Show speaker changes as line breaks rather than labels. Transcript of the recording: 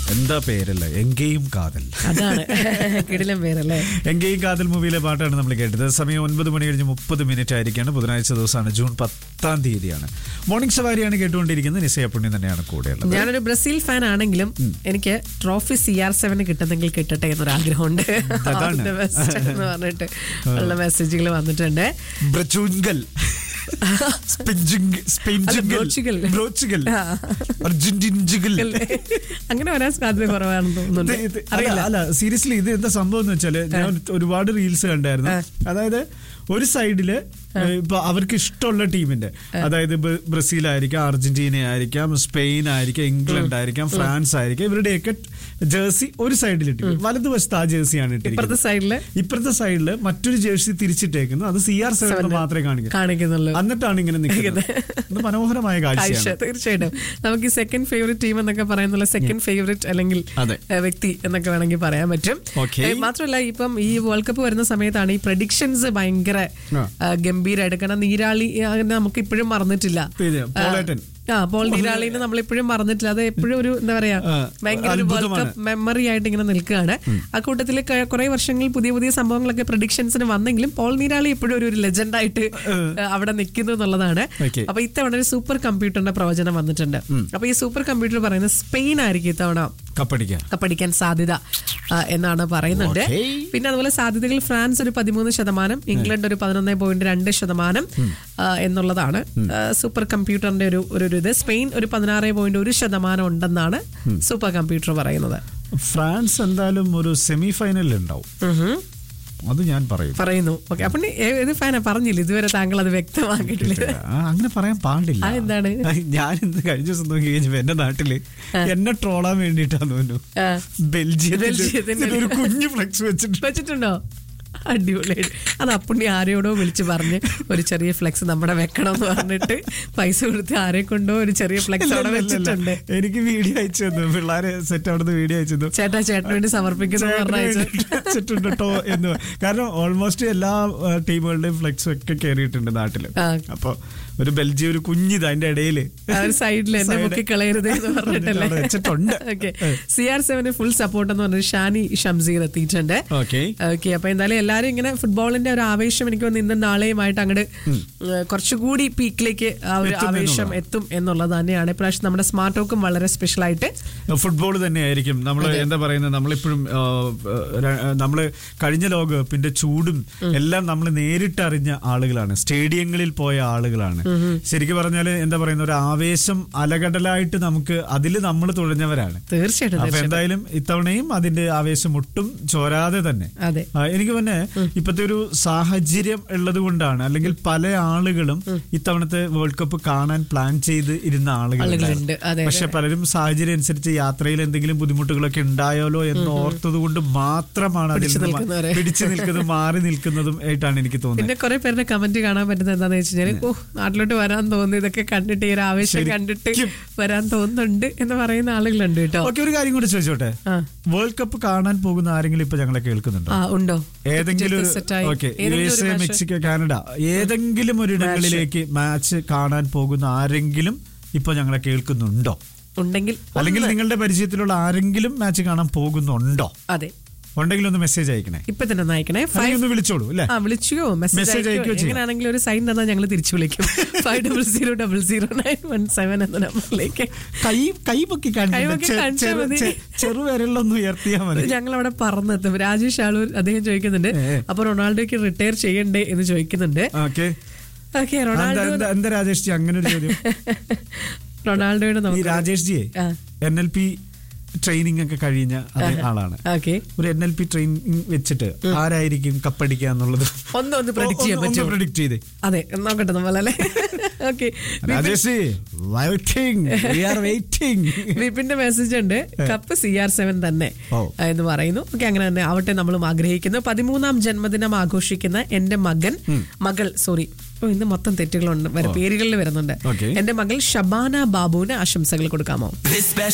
എന്താ പേരല്ലേ എങ്കേയും കാതൽ
അതാണ് കിടിലം പേരല്ലേ
എങ്കേയും കാതൽ മൂവിയിലെ പാട്ടാണ് നമ്മൾ കേട്ടത് സമയം ഒൻപത് മണി കഴിഞ്ഞ് മുപ്പത് മിനിറ്റ് ആയിരിക്കാണ് ബുധനാഴ്ച ദിവസമാണ് ജൂൺ പത്താം തീയതിയാണ് മോർണിംഗ് സവാരിയാണ് കേട്ടുകൊണ്ടിരിക്കുന്നത് നിസയ പുണ്യം തന്നെയാണ് കൂടെയുള്ളത്
ഞാനൊരു ബ്രസീൽ ഫാൻ ആണെങ്കിലും എനിക്ക് ട്രോഫി സി ആർ സെവന് കിട്ടുന്നെങ്കിൽ കിട്ടട്ടെ എന്നൊരു ആഗ്രഹമുണ്ട്
അതാണ്.
All the best എന്ന് പറഞ്ഞിട്ട് ഉള്ള മെസ്സേജുകൾ വന്നിട്ടുണ്ട്
ബ്രച്ചൂൻഗൽ സ്പിഞ്ചിങ് സ്പിഞ്ചിങ്
ബ്രോച്ചുഗൽ.
ബ്രോച്ചുഗൽ അർജന്റീൻജുഗൽ
അങ്ങനെ വരാൻ സാധ്യത കുറവാണെന്ന്
ഇത്
തോന്നുന്നുണ്ട്
ഇത്
അറിയില്ല
അല്ല അല്ല സീരിയസ്ലി ഇത് എന്താ സംഭവം എന്ന് വെച്ചാല് ഞാൻ ഒരുപാട് റീൽസ് കണ്ടായിരുന്നു അതായത് ഒരു സൈഡില് ഇപ്പൊ അവർക്ക് ഇഷ്ടമുള്ള ടീമിന്റെ അതായത് ബ- ബ്രസീൽ ആയിരിക്കാം അർജന്റീന ആയിരിക്കാം സ്പെയിൻ ആയിരിക്കാം ഇംഗ്ലണ്ട് ആയിരിക്കാം ഫ്രാൻസ് ആയിരിക്കാം ഇവരുടെയൊക്കെ ജേഴ്സി ഒരു സൈഡിൽ ഇട്ടിരിക്കും വലതുവശത്ത് ആ ജേഴ്സിയാണ്
ഇപ്പുറത്തെ
ഇട്ടിരിക്കുന്നത്
സൈഡില്
ഇപ്പുറത്തെ സൈഡില് മറ്റൊരു ജേഴ്സി തിരിച്ചിട്ടേക്കുന്നു അത് സി ആർ സെവൻ മാത്രമേ കാണിക്കൂ
കാണിക്കുന്നുള്ളൂ
എന്നിട്ടാണ് ഇങ്ങനെ നിൽക്കുന്നത് ഇത് മനോഹരമായ
കാഴ്ച
കാഴ്ചയാണ്
തീർച്ചയായിട്ടും നമുക്ക് ഈ സെക്കൻഡ് ഫേവറേറ്റ് ടീം എന്നൊക്കെ പറയുന്നുള്ള സെക്കൻഡ് ഫേവറേറ്റ് അല്ലെങ്കിൽ
അതെ.
ഏഹ്, വ്യക്തി എന്നൊക്കെ വേണമെങ്കിൽ പറയാൻ പറ്റും
Okay.
ഏഹ്, മാത്രമല്ല ഇപ്പം ഈ വേൾഡ് കപ്പ് വരുന്ന സമയത്താണ് ഈ പ്രഡിക്ഷൻസ് ഭയങ്കര
ആ.
ഏഹ്, ഗംഭീരമായിട്ട് കാരണം നീരാളി അങ്ങനെ നമുക്ക് ഇപ്പോഴും മറന്നിട്ടില്ല
പിന്നെ പോളേട്ടൻ
ആ പോൾ നീരാളിനെ നമ്മൾ ഇപ്പോഴും മറന്നിട്ടില്ല അത് എപ്പോഴും ഒരു എന്താ പറയാ
ആ,
ഭയങ്കര ഒരു വേൾഡ്
അത്ഭുതമാണ്.
കപ്പ് മെമ്മറി ആയിട്ട് ഇങ്ങനെ നിൽക്കുകയാണ് ആ കൂട്ടത്തിൽ കുറെ വർഷങ്ങളിൽ പുതിയ പുതിയ സംഭവങ്ങളൊക്കെ പ്രഡിക്ഷൻസിന് വന്നെങ്കിലും പോൾ നീരാളി എപ്പോഴും ഒരു ലെജൻഡ് ആയിട്ട് അവിടെ നിൽക്കുന്നു എന്നുള്ളതാണ്
Okay.
അപ്പൊ ഇത്തവണ ഒരു സൂപ്പർ കമ്പ്യൂട്ടറിന്റെ പ്രവചനം വന്നിട്ടുണ്ട് അപ്പൊ ഈ സൂപ്പർ കമ്പ്യൂട്ടർ പറയുന്നത് സ്പെയിൻ ആയിരിക്കും ഇത്തവണ
കപ്പടിക്കാൻ
കപ്പടിക്കാൻ സാധ്യത ആ, എന്നാണ് പറയുന്നുണ്ട്
Okay.
പിന്നെ അതുപോലെ സാധ്യതകൾ ഫ്രാൻസ് ഒരു പതിമൂന്ന് ശതമാനം ഇംഗ്ലണ്ട് ഒരു പതിനൊന്ന് പോയിന്റ് രണ്ട് ശതമാനം ആ, എന്നുള്ളതാണ് ആ, സൂപ്പർ കമ്പ്യൂട്ടറിന്റെ ഒരു ഒരു ഒരു ഇത് സ്പെയിൻ ഒരു പതിനാറ് പോയിന്റ് ഒരു ശതമാനം ഉണ്ടെന്നാണ് സൂപ്പർ കമ്പ്യൂട്ടർ പറയുന്നത്
ഫ്രാൻസ് എന്തായാലും ഒരു സെമി ഫൈനലിൽ ഉണ്ടാവും
ഉഹും.
അത് ഞാൻ പറയും
പറയുന്നു ഓക്കെ അപ്പൊ നീ ഏ- ഏത് ഫാനാ പറഞ്ഞില്ല ഇതുവരെ താങ്കൾ അത് വ്യക്തമാക്കിയിട്ടില്ല
ആ, അങ്ങനെ പറയാൻ പാടില്ല
ആ, എന്താണ്?
ഞാൻ ഇന്ന് കഴിഞ്ഞ ദിവസം നോക്കി കഴിഞ്ഞപ്പോ എന്റെ നാട്ടില് എന്നെ ട്രോളാൻ വേണ്ടിയിട്ടാന്ന് തോന്നുന്നു
ആ.
ബെൽജിയത്തിൽ
ബെൽജിയത്തിന്റെ
ഒരു കുഞ്ഞു ഫ്ലെക്സ് വെച്ചിട്ട്
വെച്ചിട്ടുണ്ടോ അടിപൊളിയായിട്ട് അത് അപ്പുണ്ണി ആരെയോടോ വിളിച്ച് പറഞ്ഞ് ഒരു ചെറിയ ഫ്ലെക്സ് നമ്മുടെ വെക്കണം എന്ന് പറഞ്ഞിട്ട് പൈസ കൊടുത്ത് ആരെ കൊണ്ടോ ഒരു ചെറിയ ഫ്ലെക്സ് അവിടെ വെച്ചിട്ടുണ്ട്
എനിക്ക് വീഡിയോ അയച്ചു തന്നു പിള്ളേരെ സെറ്റ് അവിടുന്ന് വീഡിയോ അയച്ചു തന്നു
ചേട്ടാ ചേട്ടന് വേണ്ടി സമർപ്പിക്കുന്നു എന്ന്
ചേട്ടന്
പറഞ്ഞയച്ചു
വേണ്ടിയിട്ട് വെച്ചിട്ടുണ്ട് കേട്ടോ എന്ന് പറ- കാരണം ഓൾമോസ്റ്റ് എല്ലാ ആ, ടീമുകളുടെയും ഫ്ലെക്സ് ഒക്കെ കയറിയിട്ടുണ്ട് നാട്ടില്
ആ.
അപ്പൊ ഒരു ബെൽജിയം ഒരു കുഞ്ഞിത് അതിന്റെ ഇടയില്
ആ ഒരു സൈഡിൽ എന്നെ
Side.
പൊക്കി കളയരുത് എന്ന് പറഞ്ഞിട്ടല്ലേ
അവിടെ വെച്ചിട്ടുണ്ട്.
ഓക്കെ സി ആർ സെവന് ഫുൾ സപ്പോർട്ട് എന്ന് പറഞ്ഞ് ഷാനി ഷംസീർ എത്തിയിട്ടുണ്ട്
ഓക്കെ
ഓക്കെ അപ്പൊ എന്തായാലും എല്ലാരും ഇങ്ങനെ ഫുട്ബോളിന്റെ ഒരു ആവേശം എനിക്ക് തോന്നുന്നു ഇന്നും നാളെയുമായിട്ട് അങ്ങോട്ട് കുറച്ചുകൂടി പീക്കിലേക്ക് ആ ഒരു
എത്തും
ആവേശം
എന്നുള്ളതാണ്.
എത്തും എന്നുള്ളത് തന്നെയാണ് ഇപ്രാവശ്യം നമ്മുടെ സ്മാർട്ട് ടോക്കും വളരെ സ്പെഷ്യൽ ആയിട്ട്
ഫുട്ബോൾ തന്നെയായിരിക്കും നമ്മൾ എന്താ പറയുന്നത് നമ്മളിപ്പോഴും നമ്മൾ കഴിഞ്ഞ ലോകകപ്പിന്റെ ചൂടും എല്ലാം നമ്മൾ നേരിട്ട് അറിഞ്ഞ ആളുകളാണ് സ്റ്റേഡിയങ്ങളിൽ പോയ ആളുകളാണ് ശരിക്കും പറഞ്ഞാൽ എന്താ പറയുന്ന ഒരു ആവേശം അലകടലായിട്ട് നമുക്ക് അതിൽ നമ്മൾ തുഴഞ്ഞവരാണ്
തീർച്ചയായിട്ടും
അപ്പൊ
തീർച്ചയായിട്ടും.
എന്തായാലും ഇത്തവണയും അതിന്റെ ആവേശം ഒട്ടും ചോരാതെ തന്നെ
അതെ
ആ, എനിക്ക് പിന്നെ ഇപ്പത്തെ ഒരു സാഹചര്യം ഉള്ളത് കൊണ്ടാണ് അല്ലെങ്കിൽ പല ആളുകളും ഇത്തവണത്തെ വേൾഡ് കപ്പ് കാണാൻ പ്ലാൻ ചെയ്ത് ഇരുന്ന
ആളുകളുണ്ട്.
ആളുകളുണ്ട്
അതെ,
പക്ഷെ പലരും സാഹചര്യം അനുസരിച്ച് യാത്രയിൽ എന്തെങ്കിലും ബുദ്ധിമുട്ടുകളൊക്കെ ഉണ്ടായാലോ എന്ന് ഓർത്തത് കൊണ്ട് മാത്രമാണ് അതിൽ
പിടിച്ചു
നിന്ന് മാ-
നിൽക്കുന്നവരെ.
പിടിച്ചു നിൽക്കുന്നതും മാറി നിൽക്കുന്നതും ആയിട്ടാണ് എനിക്ക് തോന്നുന്നത്
പിന്നെ കുറെ പേരുടെ കമന്റ് കാണാൻ പറ്റുന്നത് എന്താന്ന് വെച്ച് കഴിഞ്ഞാൽ ഓ നാട്ടിലോട്ട് വരാൻ തോന്നുന്നു ഇതൊക്കെ കണ്ടിട്ട് ഈ ഒരു ആവേശം
ശരിക്കും.
കണ്ടിട്ട് വരാൻ തോന്നുന്നുണ്ട് എന്ന് പറയുന്ന ആളുകളുണ്ട് കേട്ടോ
ഓക്കെ ഒരു കാര്യം കൂടി ചോദിച്ചോട്ടെ
ആ.
വേൾഡ് കപ്പ് കാണാൻ പോകുന്ന ആരെങ്കിലും ഇപ്പൊ ഞങ്ങളെ കേൾക്കുന്നുണ്ടോ
ആ ഉണ്ടോ
ഏതെങ്കിലും
ടിക്കറ്റ് സെറ്റായി.
ഓക്കെ യു
ഏതെങ്കിലും
എസ്
ഒരു
എ
match?
മെക്സിക്കോ കാനഡ ഏതെങ്കിലും ഒരിടങ്ങളിലേക്ക് മാച്ച് കാണാൻ പോകുന്ന ആരെങ്കിലും ഇപ്പൊ ഞങ്ങളെ കേൾക്കുന്നുണ്ടോ
ഉണ്ടെങ്കിൽ
അല്ലെങ്കിൽ
ഒന്ന്
നിങ്ങളുടെ പരിചയത്തിലുള്ള ആരെങ്കിലും മാച്ച് കാണാൻ പോകുന്നുണ്ടോ
അതെ
ഉണ്ടെങ്കിൽ ഒന്ന് മെസ്സേജ് അയക്കണേ
ഇപ്പൊ തന്നെ ഒന്ന് അയക്കണേ
അല്ലെങ്കിൽ
ഫൈവ്
ഒന്ന് വിളിച്ചോളൂ അല്ലേ
ആ വിളിച്ചുകയോ മെസ്സേജ്
Message
അയക്കുകയോ
അയക്കുകയോ ചെയ്യാം.
എങ്ങനെയാണെങ്കിലും ഒരു സൈൻ തന്നാൽ ഞങ്ങൾ തിരിച്ചു വിളിക്കും five double zero double zero nine one seven എന്ന നമ്പറിലേക്ക്
കൈ കൈ പൊക്കി
കൈ പൊക്കി കാണിച്ചാ മതി.
ചെറുവിരലൊന്ന് ഉയർത്തിയാൽ മതി
ഞങ്ങൾ അവിടെ പറന്നെത്തും രാജേഷ് ആളൂർ അദ്ദേഹം ചോദിക്കുന്നുണ്ട്
ഏ.
അപ്പൊ റൊണാൾഡോയ്ക്ക് റിട്ടയർ ചെയ്യണ്ടേ എന്ന് ചോദിക്കുന്നുണ്ട്
ഓക്കെ
ഓക്കെ റൊണാൾഡോ
എന്താ രാജേഷ് ജി അങ്ങനെ ഒരു ചോദ്യം
റൊണാൾഡോയുടെ
ഈ
നമുക്ക്
രാജേഷ് ജിയെ
ആ.
എൻ എൽ പി ട്രെയിനിങ് ഒക്കെ കഴിഞ്ഞ അതേ ആളാണ്
ഓക്കെ
ഒരു എൻ എൽ പി ട്രെയിനിങ് വെച്ചിട്ട് ആരായിരിക്കും കപ്പടിക്കുക എന്നുള്ളത്
ഒന്ന് ഒന്ന് predict ചെയ്യാൻ പറ്റുമോ?
പ്രഡിക്ട് ചെയ്തേ
അതെ നോക്കട്ടെ നമ്മളല്ലേ okay
Rajesh waiting we are waiting
വിപിന്റെ മെസ്സേജ് ഉണ്ട് കപ്പ് സി ആർ സെവൻ തന്നെ
ഓ.
എന്ന് പറയുന്നു ഓക്കെ അങ്ങനെ തന്നെ ആവട്ടെ നമ്മളും ആഗ്രഹിക്കുന്നു പതിമൂന്നാം ജന്മദിനം ആഘോഷിക്കുന്ന എന്റെ മകൻ മകൾ സോറി ഓ ഇന്ന് മൊത്തം തെറ്റുകളുണ്ട് വരെ പേരുകളിൽ വരുന്നുണ്ട്
Okay.
എന്റെ മകൾ ഷബാന ബാബുവിന് ആശംസകൾ കൊടുക്കാമോ
This special